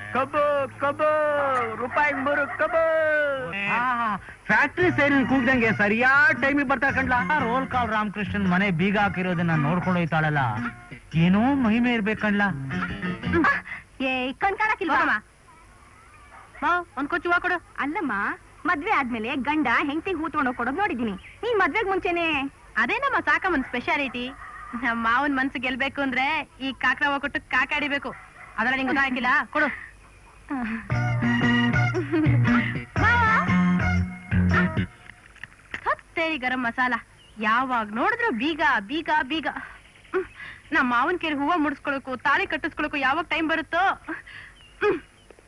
ಕಬ್ಬು ಕಬ್ಬು ರೂಪಾಯಿ ಮೂರು ಕಬ್ಬು ಫ್ಯಾಕ್ಟ್ರಿ ಸೇರಿನ ಕೂಗ್ದಂಗೆ ಸರಿಯಾದ ಟೈಮಿಗೆ ಬರ್ತಾ ಕಂಡ್ಲ ರೋಲ್ ಕಾಲ್ ರಾಮಕೃಷ್ಣನ್ ಮನೆ ಬೀಗ ಹಾಕಿರೋದನ್ನ ನೋಡ್ಕೊಂಡು ಹೋಯ್ತಾಳಲ್ಲ ಏನೋ ಮಹಿಮೆ ಇರ್ಬೇಕು ಕಂಡ್ಲ ಏ ಕಣ್ ಕಾಣಕ್ಕಿಲ್ವಾ ಒಂದ್ ಕೊಚ್ಚು ಹೂವ ಕೊಡು ಅಲ್ಲಮ್ಮ ಮದ್ವೆ ಆದ್ಮೇಲೆ ಗಂಡ ಹೆಂಡತಿ ಹೂ ತಗೊಂಡೋಗ್ ಕೊಡೋದ್ ನೋಡಿದೀನಿ ನೀನ್ ಮದ್ವೆಗ್ ಮುಂಚೆನೆ ಅದೇ ನಮ್ಮ ಸಾಕಮ್ಮನ್ ಸ್ಪೆಷಾಲಿಟಿ ನಮ್ಮ ಮಾವನ್ ಮನ್ಸು ಗೆಲ್ಬೇಕು ಅಂದ್ರೆ ಈ ಕಾಕ್ರ ಹೂವ ಕೊಟ್ಟು ಕಾಕಾಡಿಬೇಕು ಅದರ ನಿಂಗೆ ಗೊತ್ತಾಗಿಲ್ಲ ಕೊಡು ಹತ್ತೇರಿ ಗರಂ ಮಸಾಲ ಯಾವಾಗ ನೋಡಿದ್ರು ಬೀಗ ಬೀಗ ಬೀಗ ಹ್ಮ್. ನಮ್ಮ ಮಾವನ್ ಕೇರಿ ಹೂವ ಮುಡಿಸ್ಕೊಳಕು ತಾಳಿ ಕಟ್ಟಿಸ್ಕೊಳಕು ಯಾವಾಗ ಟೈಮ್ ಬರುತ್ತೋ ಹ್ಮ್.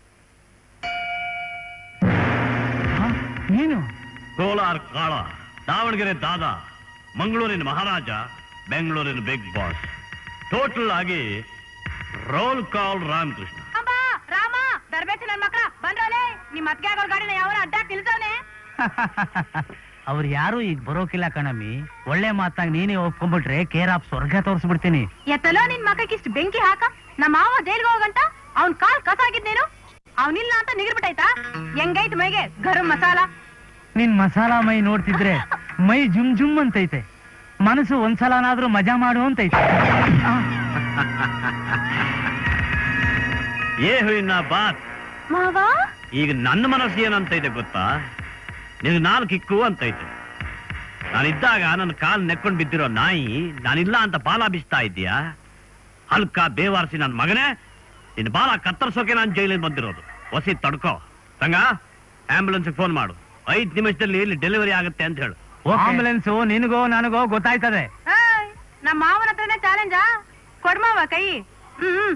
ನೀನು ಕೋಲಾರ ಕಾಳ ದಾವಣಗೆರೆ ದಾದ ಮಂಗಳೂರಿನ ಮಹಾರಾಜ ಬೆಂಗಳೂರಿನ ಬಿಗ್ ಬಾಸ್ ಟೋಟಲ್ ಆಗಿ ರೋಲ್ ಕಾಲ್ ರಾಮಕೃಷ್ಣ ಅಮ್ಮ ರಾಮ ದರ್ಬೇಸಿ ನನ್ ಮಕ್ಳ ಬಂದ್ರಲೆ ನಿಮ್ ಅತ್ಗೆ ಆಗೋರ್ ಗಾಡಿನ ಯಾವ ಅಡ್ಡಾಕ್ ನಿಲ್ಸವ್ನೆ ಅವ್ರು ಯಾರು ಈಗ ಬರೋಕಿಲ್ಲ ಕಣಮ್ಮಿ ಒಳ್ಳೆ ಮಾತಾಗಿ ನೀನೇ ಒಪ್ಕೊಂಡ್ಬಿಟ್ರೆ ಕೇರ್ ಆಫ್ ಸ್ವರ್ಗ ತೋರಿಸ್ಬಿಡ್ತೀನಿ ಎತ್ತಲೋ ನಿನ್ ಮಕ್ಕಕ್ಕೆ ಇಷ್ಟು ಬೆಂಕಿ ಹಾಕ ನಮ್ಮ ಮಾವ ಜೈಲ್ಗೆ ಹೋಗಂಟ ಅವ್ನ್ ಕಾಲ್ ಕಸಾಗಿದ್ನೇನು ಅವನಿಲ್ಲ ಅಂತ ನಿಗಿರ್ಬಿಟ್ಟಾಯ್ತಾ ಹೆಂಗೈತ್ ಮೈಗೆ ಗರಂ ಮಸಾಲ ನಿನ್ ಮಸಾಲಾ ಮೈ ನೋಡ್ತಿದ್ರೆ ಮೈ ಜುಮ್ ಜುಮ್ ಅಂತೈತೆ ಮನಸ್ಸು ಒಂದ್ಸಲನಾದ್ರೂ ಮಜಾ ಮಾಡು ಅಂತೈತೆ ಆ, ಏ ಹುಯಿನ ಬಾತ್ ಮಾವ ಈಗ ನನ್ನ ಮನಸ್ಸು ಏನಂತ ಇದೆ ಗೊತ್ತಾ ನಿನ್ ನಾಲ್ಕು ಕಿಕ್ಕು ಅಂತೈತೆ ನಾನಿದ್ದಾಗ ನನ್ನ ಕಾಲ್ ನೆಕ್ಕೊಂಡ್ ಬಿದ್ದಿರೋ ನಾಯಿ ನಾನಿಲ್ಲ ಅಂತ ಬಾಲ ಬಿಸ್ತಾ ಇದ್ದೀಯಾ ಹಲ್ಕ ಬೇವಾರಿಸಿ ನನ್ನ ಮಗನೇ ನಿನ್ನ ಬಾಲ ಕತ್ತರಿಸೋಕೆ ನಾನು ಜೈಲಿಗೆ ಬಂದಿರೋದು ಹೊಸಿ ತಡ್ಕೋ ತಂಗ ಆಂಬುಲೆನ್ಸ್ ಫೋನ್ ಮಾಡು ಐದ್ ನಿಮಿಷದಲ್ಲಿ ಇಲ್ಲಿ ಡೆಲಿವರಿ ಆಗುತ್ತೆ ಅಂತ ಹೇಳು ಆಂಬುಲೆನ್ಸು ನಿನಗೋ ನನಗೋ ಗೊತ್ತಾಯ್ತದೆ ಏಯ್, ನಮ್ಮ ಮಾವನ ಹತ್ರನೇ ಚಾಲೆಂಜಾ ಕೊಡ್ಮಾವ ಕೈ ಹ್ಮ್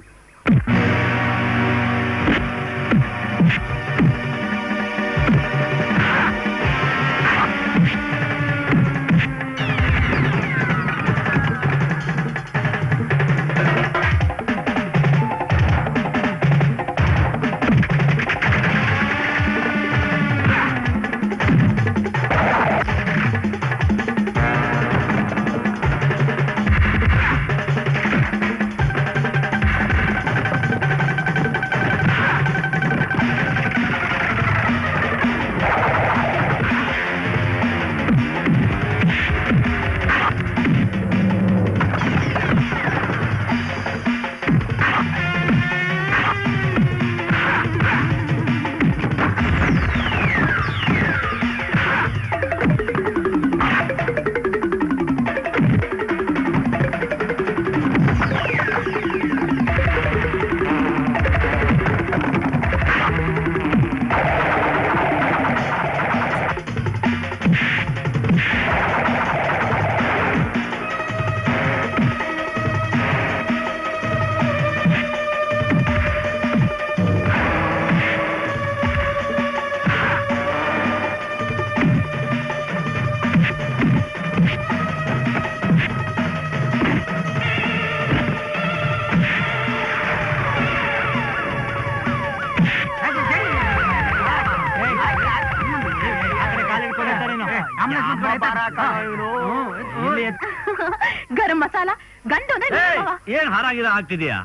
ಇಲ್ಲಿ ಎತ್- ಗರಂ ಮಸಾಲ ಗಂಡು ಅಂದ್ರೆ ನಿನ್ ಏಯ್, ಮಾವ. ಏನ್ ಹಾರಾಗಿರ ಆಗ್ತಿದ್ಯಾ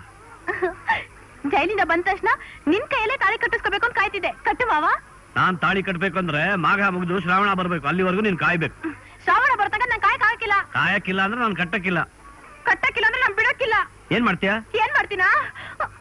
ಜೈಲಿಂದ ಬಂದ ತಕ್ಷಣ ನಿನ್ ಕೈಯಲ್ಲೇ ತಾಳಿ ಕಟ್ಟಿಸ್ಕೋಬೇಕು ಅಂತ ಕಾಯ್ತಿದ್ದೆ ಕಟ್ಟು ಮಾವ ನಾನ್ ತಾಳಿ ಕಟ್ಬೇಕಂದ್ರೆ ಮಾಘ ಮುಗಿದು ಶ್ರಾವಣ ಬರ್ಬೇಕು ಅಲ್ಲಿವರೆಗೂ ನೀನ್ ಕಾಯ್ಬೇಕು ಶ್ರಾವಣ ಬರ್ತಂಗ ನಂಗೆ ಕಾಯಕ್ ಹಾಕಿಲ್ಲ ಕಾಯಕ್ಕಿಲ್ಲ ಅಂದ್ರೆ ನಾನು ಕಟ್ಟಕ್ಕಿಲ್ಲ ಕಟ್ಟಕ್ಕಿಲ್ಲ ಅಂದ್ರೆ ನಾನ್ ಬಿಡಕ್ಕಿಲ್ಲ ಏನ್ ಮಾಡ್ತೀಯಾ ಏನ್ ಮಾಡ್ತೀನಾ